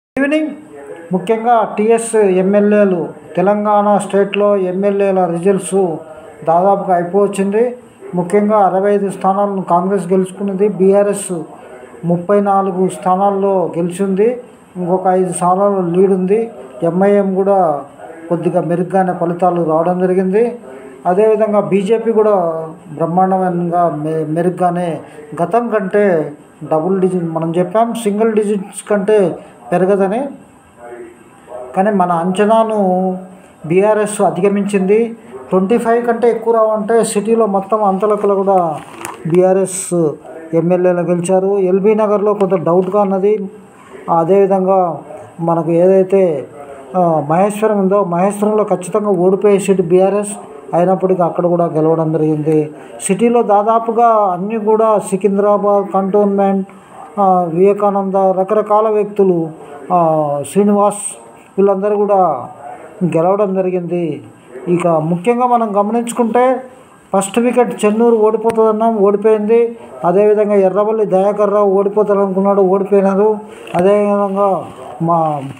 evening ముఖ్యంగా TS ఎమ్మెల్యేలు తెలంగాణ స్టేట్లో ఎమ్మెల్యేల రిజల్ట్స్ దాదాపుగా అయిపోవచ్చింది ముఖ్యంగా అరవై ఐదు స్థానాలను కాంగ్రెస్ గెలుచుకున్నది బీఆర్ఎస్ ముప్పై నాలుగు స్థానాల్లో గెలిచింది ఇంకొక ఐదు స్థానాలు లీడ్ ఉంది ఎంఐఎం కూడా కొద్దిగా మెరుగ్గానే ఫలితాలు రావడం జరిగింది అదేవిధంగా బీజేపీ కూడా బ్రహ్మాండంగా మె మెరుగ్గానే గతం కంటే డబుల్ డిజిట్ మనం చెప్పాం సింగిల్ డిజిట్స్ కంటే పెరగదని కానీ మన అంచనాను బీఆర్ఎస్ అధిగమించింది ట్వంటీ ఫైవ్ కంటే ఎక్కువ రావంటే సిటీలో మొత్తం అంతలకులు కూడా బీఆర్ఎస్ ఎమ్మెల్యేలు గెలిచారు ఎల్బీ నగర్లో కొంత డౌట్గా ఉన్నది అదేవిధంగా మనకు ఏదైతే ఆ, మహేశ్వరం ఉందో మహేశ్వరంలో ఖచ్చితంగా ఓడిపోయే సీటు బీఆర్ఎస్ అయినప్పటికీ అక్కడ కూడా గెలవడం జరిగింది సిటీలో దాదాపుగా అన్నీ కూడా సికింద్రాబాద్ కంటోన్మెంట్ ఆ, వివేకానంద రకరకాల వ్యక్తులు ఆ, శ్రీనివాస్ వీళ్ళందరూ కూడా గెలవడం జరిగింది ఇక ముఖ్యంగా మనం గమనించుకుంటే ఫస్ట్ వికెట్ చెన్నూరు ఓడిపోతుందన్నాం ఓడిపోయింది అదేవిధంగా ఎర్రవల్లి దయాకర్ రావు ఓడిపోతారు అనుకున్నాడు ఓడిపోయినారు అదేవిధంగా మా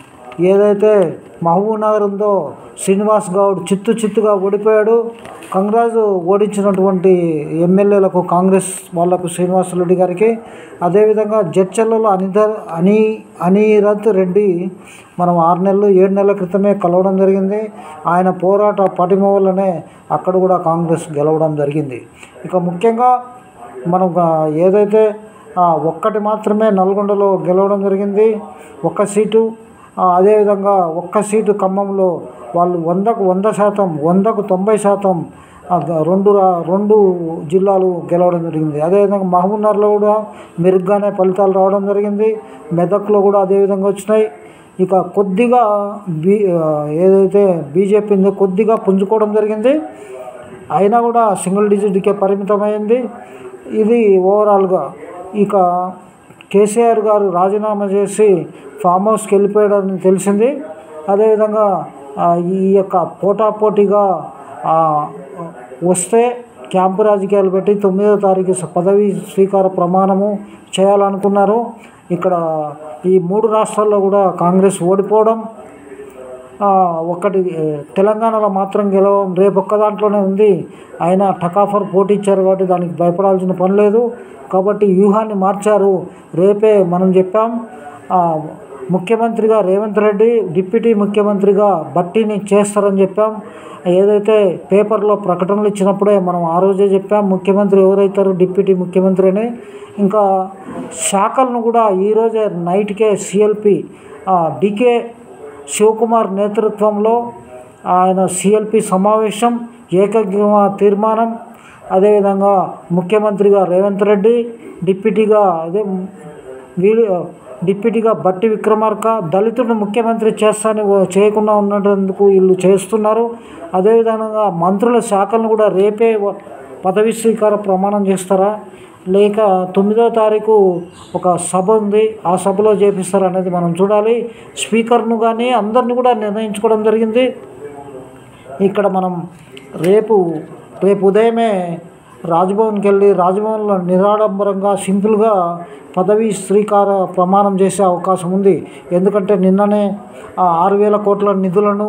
ఏదైతే మహబూబ్ నగర్ ఉందో శ్రీనివాస్ గౌడ్ చిత్తు చిత్తుగా ఓడిపోయాడు కంగ్రాజు ఓడించినటువంటి ఎమ్మెల్యేలకు కాంగ్రెస్ వాళ్లకు శ్రీనివాస్ రెడ్డి గారికి అదేవిధంగా జడ్చర్లలో అనిధర్ అని అనిరత్ రెడ్డి మనం ఆరు నెలలు ఏడు నెలల క్రితమే కలవడం జరిగింది ఆయన పోరాట పటిమ వల్లనే అక్కడ కూడా కాంగ్రెస్ గెలవడం జరిగింది ఇక ముఖ్యంగా మనం ఆ, ఏదైతే ఆ, ఒక్కటి మాత్రమే నల్గొండలో గెలవడం జరిగింది ఒక్క సీటు ఆ, అదేవిధంగా ఒక్క సీటు ఖమ్మంలో వాళ్ళు వందకు వంద శాతం వందకు తొంభై శాతం ఆ, గ- రెండు రా- రెండు జిల్లాలు గెలవడం జరిగింది అదేవిధంగా మహబూబ్నగర్లో కూడా మెరుగ్గానే ఫలితాలు రావడం జరిగింది మెదక్లో కూడా అదేవిధంగా వచ్చినాయి ఇక కొద్దిగా బీ ఆ, ఏదైతే బీజేపీ ఉందో కొద్దిగా పుంజుకోవడం జరిగింది అయినా కూడా సింగిల్ డిజిట్కే పరిమితమైంది ఇది ఓవరాల్గా ఇక కేసీఆర్ గారు రాజీనామా చేసి ఫామ్ హౌస్కి వెళ్ళిపోయాడని తెలిసింది అదేవిధంగా ఆ, ఈ యొక్క పోటాపోటీగా ఆ, వస్తే క్యాంపు రాజకీయాలు పెట్టి తొమ్మిదో తారీఖు స- పదవీ స్వీకార ప్రమాణము చేయాలనుకున్నారు ఇక్కడ ఈ మూడు రాష్ట్రాల్లో కూడా కాంగ్రెస్ ఓడిపోవడం ఆ, ఒకటి ఏ, తెలంగాణలో మాత్రం గెలవం రేపు ఒక్క దాంట్లోనే ఉంది ఆయన టకాఫర్ పోటీ ఇచ్చారు కాబట్టి దానికి భయపడాల్సిన పని లేదు కాబట్టి వ్యూహాన్ని మార్చారు రేపే మనం చెప్పాం ఆ, ముఖ్యమంత్రిగా రేవంత్ రెడ్డి డిప్యూటీ ముఖ్యమంత్రిగా బట్టీని చేస్తారని చెప్పాం ఏదైతే పేపర్లో ప్రకటనలు ఇచ్చినప్పుడే మనం ఆ రోజే చెప్పాం ముఖ్యమంత్రి ఎవరైతారు డిప్యూటీ ముఖ్యమంత్రి అని ఇంకా శాఖలను కూడా ఈరోజే నైట్కే సిఎల్పి డికే శివకుమార్ నేతృత్వంలో ఆయన సిఎల్పి సమావేశం ఏకగ్రీవ తీర్మానం అదేవిధంగా ముఖ్యమంత్రిగా రేవంత్ రెడ్డి డిప్యూటీగా అదే వీళ్ళు డిప్యూటీగా బట్టి విక్రమార్క దళితుడిని ముఖ్యమంత్రి చేస్తాని ఓ- చేయకుండా ఉన్నందుకు వీళ్ళు చేస్తున్నారు అదేవిధంగా మంత్రుల శాఖలను కూడా రేపే వ- పదవి స్వీకార ప్రమాణం చేస్తారా లేక తొమ్మిదో తారీఖు ఒక సభ ఉంది ఆ సభలో చేపిస్తారు అనేది మనం చూడాలి స్పీకర్ను కానీ అందరిని కూడా నిర్ణయించుకోవడం జరిగింది ఇక్కడ మనం రేపు రేపు ఉదయమే రాజ్భవన్కి వెళ్ళి రాజ్భవన్లో నిరాడంబరంగా సింపుల్గా పదవి స్వీకార ప్రమాణం చేసే అవకాశం ఉంది ఎందుకంటే నిన్ననే ఆ ఆరు వేల కోట్ల నిధులను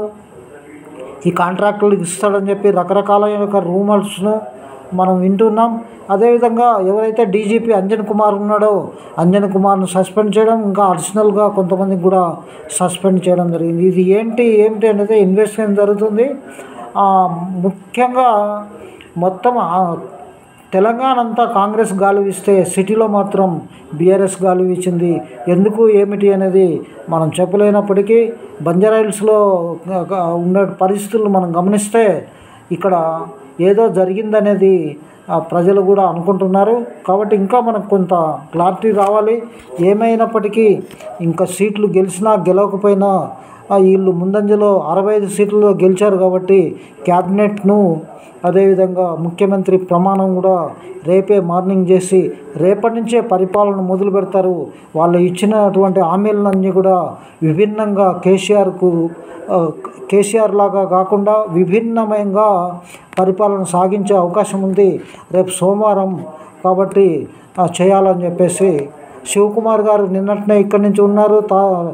ఈ కాంట్రాక్టులకు ఇస్తాడని చెప్పి రకరకాలైన రూమర్స్ను మనం వింటున్నాం అదేవిధంగా ఎవరైతే డీజీపీ అంజన్ కుమార్ ఉన్నాడో అంజన్ కుమార్ను సస్పెండ్ చేయడం ఇంకా అడిషనల్గా కొంతమందికి కూడా సస్పెండ్ చేయడం జరిగింది ఇది ఏంటి ఏమిటి అనేది ఇన్వెస్టిగేషన్ జరుగుతుంది ఆ, ముఖ్యంగా మొత్తం ఆ తెలంగాణ అంతా కాంగ్రెస్ గాలి వీస్తే సిటీలో మాత్రం బీఆర్ఎస్ గాలి వీచింది ఎందుకు ఏమిటి అనేది మనం చెప్పలేనప్పటికీ బంజారాయిల్స్లో ఉన్న పరిస్థితులను మనం గమనిస్తే ఇక్కడ ఏదో జరిగిందనేది ఆ, ప్రజలు కూడా అనుకుంటున్నారు కాబట్టి ఇంకా మనకు కొంత క్లారిటీ రావాలి ఏమైనప్పటికీ ఇంకా సీట్లు గెలిచినా గెలవకపోయినా ఆ, వీళ్ళు ముందంజలో అరవై ఐదు సీట్లలో గెలిచారు కాబట్టి క్యాబినెట్ను అదేవిధంగా ముఖ్యమంత్రి ప్రమాణం కూడా రేపే మార్నింగ్ చేసి రేపటి నుంచే పరిపాలన మొదలు పెడతారు వాళ్ళు ఇచ్చినటువంటి హామీలన్నీ కూడా విభిన్నంగా కేసీఆర్కు ఆ, కేసీఆర్ లాగా కాకుండా విభిన్నమయంగా పరిపాలన సాగించే అవకాశం ఉంది రేపు సోమవారం కాబట్టి ఆ, చేయాలని చెప్పేసి శివకుమార్ గారు నిన్నటినే ఇక్కడి నుంచి ఉన్నారు తా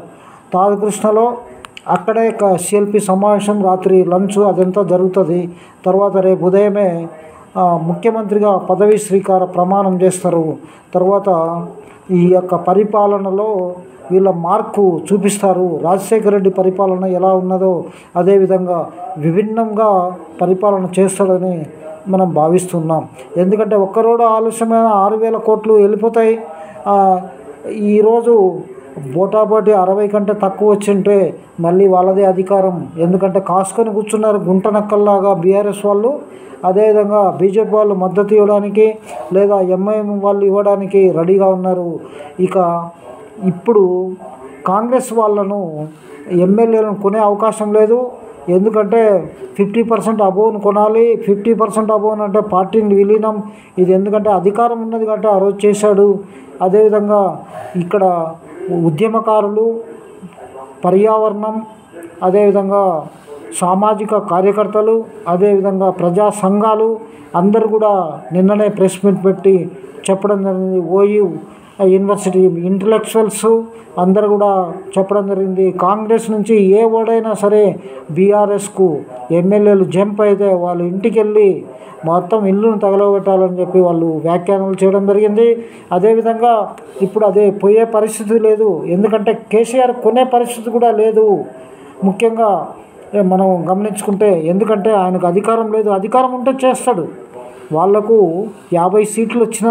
తారకృష్ణలో అక్కడే సిఎల్పి సమావేశం రాత్రి లంచ్ అదంతా జరుగుతుంది తర్వాత రేపు ఉదయమే ఆ, ముఖ్యమంత్రిగా పదవి స్వీకార ప్రమాణం చేస్తారు తర్వాత ఈ యొక్క పరిపాలనలో వీళ్ళ మార్కు చూపిస్తారు రాజశేఖర రెడ్డి పరిపాలన ఎలా ఉన్నదో అదేవిధంగా విభిన్నంగా పరిపాలన చేస్తాడని మనం భావిస్తున్నాం ఎందుకంటే ఒక్కరోడు ఆలస్యమైన ఆరు వేల కోట్లు వెళ్ళిపోతాయి ఆ, ఈరోజు బోటాబోటి అరవై కంటే తక్కువ వచ్చింటే మళ్ళీ వాళ్ళదే అధికారం ఎందుకంటే కాసుకొని కూర్చున్నారు గుంట నక్కల్లాగా బీఆర్ఎస్ వాళ్ళు అదేవిధంగా బీజేపీ వాళ్ళు మద్దతు ఇవ్వడానికి లేదా ఎంఐఎం వాళ్ళు ఇవ్వడానికి రెడీగా ఉన్నారు ఇక ఇప్పుడు కాంగ్రెస్ వాళ్ళను ఎమ్మెల్యేలను కొనే అవకాశం లేదు ఎందుకంటే ఫిఫ్టీ పర్సెంట్ అబోవ్ను కొనాలి ఫిఫ్టీ పర్సెంట్ అబోవ్ అంటే పార్టీని విలీనం ఇది ఎందుకంటే అధికారం ఉన్నది కాబట్టి ఆ రోజు చేశాడు అదేవిధంగా ఇక్కడ ఉద్యమకారులు పర్యావరణం అదేవిధంగా సామాజిక కార్యకర్తలు అదేవిధంగా ప్రజా సంఘాలు అందరూ కూడా నిన్ననే ప్రెస్ మీట్ పెట్టి చెప్పడం జరిగింది ఓయూ యూనివర్సిటీ ఇంటలెక్చువల్స్ అందరూ కూడా చెప్పడం జరిగింది కాంగ్రెస్ నుంచి ఏ ఓడైనా సరే బీఆర్ఎస్కు ఎమ్మెల్యేలు జంప్ అయితే వాళ్ళ ఇంటికి వెళ్ళి మొత్తం ఇల్లును తగలబెట్టాలని చెప్పి వాళ్ళు వ్యాఖ్యానాలు చేయడం జరిగింది అదేవిధంగా ఇప్పుడు అదే పోయే పరిస్థితి లేదు ఎందుకంటే కేసీఆర్ కొనే పరిస్థితి కూడా లేదు ముఖ్యంగా ఏ మనం గమనించుకుంటే ఎందుకంటే ఆయనకు అధికారం లేదు అధికారం ఉంటే చేస్తాడు వాళ్లకు యాభై సీట్లు వచ్చినా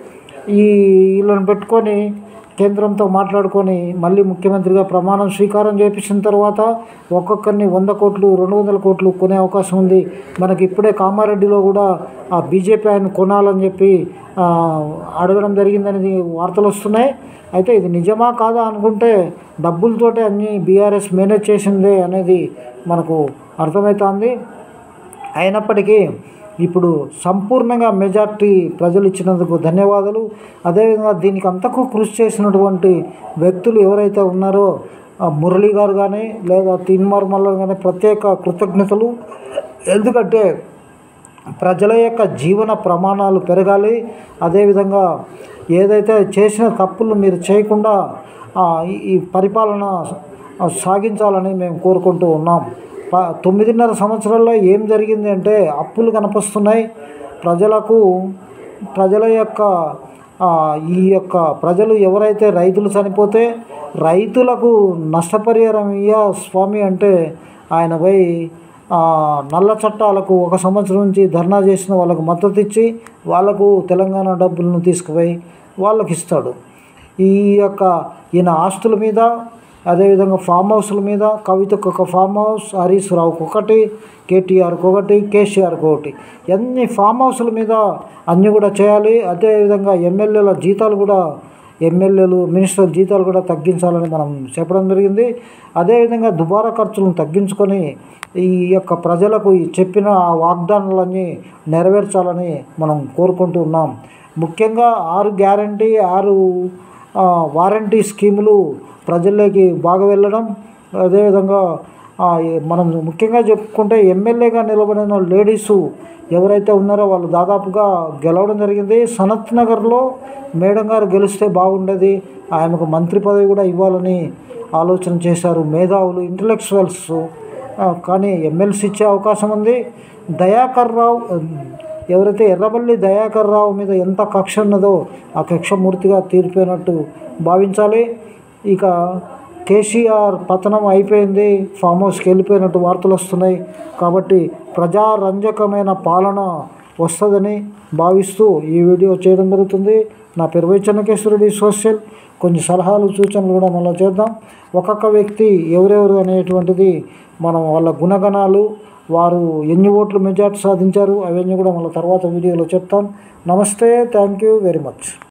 ఈ వీళ్ళని పెట్టుకొని కేంద్రంతో మాట్లాడుకొని మళ్ళీ ముఖ్యమంత్రిగా ప్రమాణం స్వీకారం చేపించిన తర్వాత ఒక్కొక్కరిని వంద కోట్లు రెండు వందల కోట్లు కొనే అవకాశం ఉంది మనకి ఇప్పుడే కామారెడ్డిలో కూడా ఆ బీజేపీ ఆయన కొనాలని చెప్పి ఆ, అడగడం జరిగిందనేది వార్తలు వస్తున్నాయి అయితే ఇది నిజమా కాదా అనుకుంటే డబ్బులతోటే అన్ని బీఆర్ఎస్ మేనేజ్ చేసిందే అనేది మనకు అర్థమవుతోంది అయినప్పటికీ ఇప్పుడు సంపూర్ణంగా మెజార్టీ ప్రజలు ఇచ్చినందుకు ధన్యవాదాలు అదేవిధంగా దీనికి అంతకు కృషి చేసినటువంటి వ్యక్తులు ఎవరైతే ఉన్నారో ఆ మురళి గారు కానీ లేదా తీన్మార్ మల్ల కానీ ప్రత్యేక కృతజ్ఞతలు ఎందుకంటే ప్రజల యొక్క జీవన ప్రమాణాలు పెరగాలి అదేవిధంగా ఏదైతే చేసిన తప్పులు మీరు చేయకుండా ఆ, ఈ- ఈ పరిపాలన ఆ, సాగించాలని మేము కోరుకుంటూ ఉన్నాం ప తొమ్మిదిన్నర సంవత్సరాల్లో ఏం జరిగింది అంటే అప్పులు కనిపిస్తున్నాయి ప్రజలకు ప్రజల యొక్క ఆ, ఈ యొక్క ప్రజలు ఎవరైతే రైతులు చనిపోతే రైతులకు నష్టపరిహారం ఇయ్య స్వామి అంటే ఆయన పోయి ఆ, నల్ల చట్టాలకు ఒక సంవత్సరం నుంచి ధర్నా చేసిన వాళ్ళకు మద్దతు ఇచ్చి వాళ్ళకు తెలంగాణ డబ్బులను తీసుకుపోయి వాళ్ళకి ఇస్తాడు ఈ యొక్క ఈయన ఆస్తుల మీద అదేవిధంగా ఫామ్ హౌస్ల మీద కవితకు ఒక ఫామ్ హౌస్ హరీష్ రావుకి ఒకటి కేటీఆర్కి ఒకటి కేసీఆర్కి ఒకటి ఎన్ని ఫామ్ హౌస్ల మీద అన్నీ కూడా చేయాలి అదేవిధంగా ఎమ్మెల్యేల జీతాలు కూడా ఎమ్మెల్యేలు మినిస్టర్ జీతాలు కూడా తగ్గించాలని మనం చెప్పడం జరిగింది అదేవిధంగా దుబారా ఖర్చులను తగ్గించుకొని ఈ యొక్క ప్రజలకు ఈ చెప్పిన ఆ వాగ్దానాలన్నీ నెరవేర్చాలని మనం కోరుకుంటూ ఉన్నాం ముఖ్యంగా ఆరు గ్యారంటీ ఆరు ఆ, వారంటీ స్కీములు ప్రజల్లోకి బాగా వెళ్ళడం అదేవిధంగా ఆ, ఈ- మనం ముఖ్యంగా చెప్పుకుంటే ఎమ్మెల్యేగా నిలబడిన లేడీసు ఎవరైతే ఉన్నారో వాళ్ళు దాదాపుగా గెలవడం జరిగింది సనత్ నగర్లో మేడం గారు గెలిస్తే బాగుండేది ఆమెకు మంత్రి పదవి కూడా ఇవ్వాలని ఆలోచన చేశారు మేధావులు ఇంటలెక్చువల్స్ ఆ, కానీ ఎమ్మెల్సీ ఇచ్చే అవకాశం ఉంది దయాకర్ రావు ఎవరైతే ఎర్రబల్లి దయాకర్ రావు మీద ఎంత కక్ష ఉన్నదో ఆ కక్ష మూర్తిగా తీరిపోయినట్టు భావించాలి ఇక కేసీఆర్ పతనం అయిపోయింది ఫామ్ హౌస్కి వెళ్ళిపోయినట్టు వార్తలు వస్తున్నాయి కాబట్టి ప్రజారంజకమైన పాలన వస్తుందని భావిస్తూ ఈ వీడియో చేయడం జరుగుతుంది నా పేరు వై చెన్నకేశ్వరుడి సోషల్ కొన్ని సలహాలు సూచనలు కూడా మళ్ళీ చేద్దాం ఒక్కొక్క వ్యక్తి ఎవరెవరు అనేటువంటిది మనం వాళ్ళ గుణగణాలు వారు ఎన్ని ఓట్లు మెజార్టీ సాధించారు అవన్నీ కూడా మళ్ళీ తర్వాత వీడియోలో చెప్తాను నమస్తే థ్యాంక్ యూ వెరీ మచ్